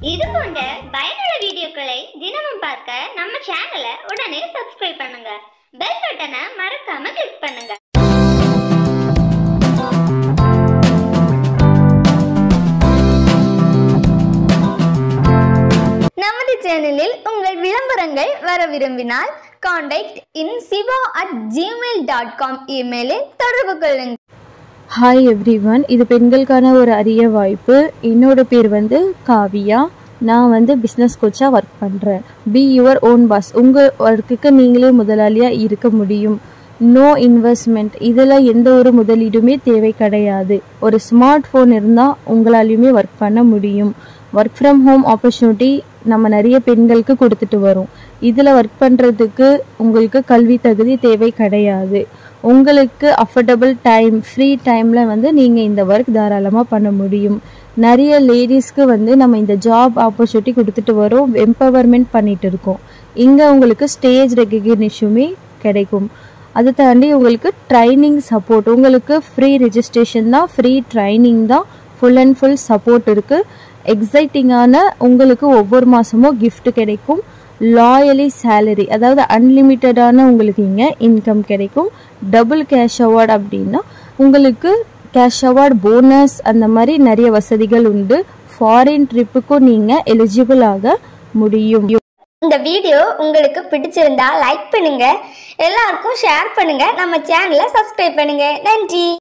இது போன்ற பயனுள்ள வீடியோக்களை தினமும் பார்க்க நம்ம சேனலை உடனே சப்ஸ்கிரைப் பண்ணுங்க பெல் பட்டனை மறக்காம கிளிக் பண்ணுங்க நமது சேனலில் உங்கள் விளம்பரங்கள் வர விரும்பினால் contact in Siva at Gmail dot com இமெயிலில் தொடர்பு கொள்ளுங்கள் ஹாய் எவ்ரிவன் இது பெண்களுக்கான ஒரு அரிய வாய்ப்பு என்னோட பேர் வந்து காவியா நான் வந்து பிஸ்னஸ் கோச்சாக ஒர்க் பண்ணுறேன் பி யுவர் ஓன் பாஸ் உங்கள் ஒர்க்குக்கு நீங்களே முதலாளியாக இருக்க முடியும் நோ இன்வெஸ்ட்மெண்ட் இதில் எந்த ஒரு முதலீடுமே தேவை கிடையாது ஒரு ஸ்மார்ட் ஃபோன் இருந்தால் உங்களாலையுமே ஒர்க் பண்ண முடியும் ஒர்க் ஃப்ரம் ஹோம் ஆப்பர்ச்சுனிட்டி நம்ம நிறைய பெண்களுக்கு கொடுத்துட்டு வரோம் இதில் ஒர்க் பண்ணுறதுக்கு உங்களுக்கு கல்வி தகுதி தேவை கிடையாது உங்களுக்கு அஃபர்டபுள் டைம் ஃப்ரீ டைமில் வந்து நீங்கள் இந்த ஒர்க் தாராளமாக பண்ண முடியும் நிறைய லேடிஸ்க்கு வந்து நம்ம இந்த ஜாப் ஆப்பர்ச்சுனிட்டி கொடுத்துட்டு வரோம் எம்பவர்மெண்ட் பண்ணிட்டு இருக்கோம் இங்கே உங்களுக்கு ஸ்டேஜ் ரெக்கக்னிஷனுமே கிடைக்கும் அதை தாண்டி உங்களுக்கு ட்ரைனிங் சப்போர்ட் உங்களுக்கு ஃப்ரீ ரெஜிஸ்ட்ரேஷன் தான் ஃப்ரீ ட்ரைனிங் தான் ஃபுல் அண்ட் ஃபுல் சப்போர்ட் இருக்குது எக்ஸைட்டிங்கான உங்களுக்கு ஒவ்வொரு மாதமும் gift கிடைக்கும் லாயலி சேலரி அதாவது அன்லிமிட்டடான உங்களுக்கு இங்கே இன்கம் கிடைக்கும் டபுள் கேஷ் அவார்ட் அப்படின்னா உங்களுக்கு கேஷ் அவார்ட் போனஸ் அந்த மாதிரி நிறைய வசதிகள் உண்டு ஃபாரின் ட்ரிப்புக்கும் நீங்கள் எலிஜிபிள் ஆக முடியும் இந்த வீடியோ உங்களுக்கு பிடிச்சிருந்தா லைக் பண்ணுங்க எல்லாருக்கும் ஷேர் பண்ணுங்க நம்ம சேனலை சப்ஸ்கிரைப் பண்ணுங்க நன்றி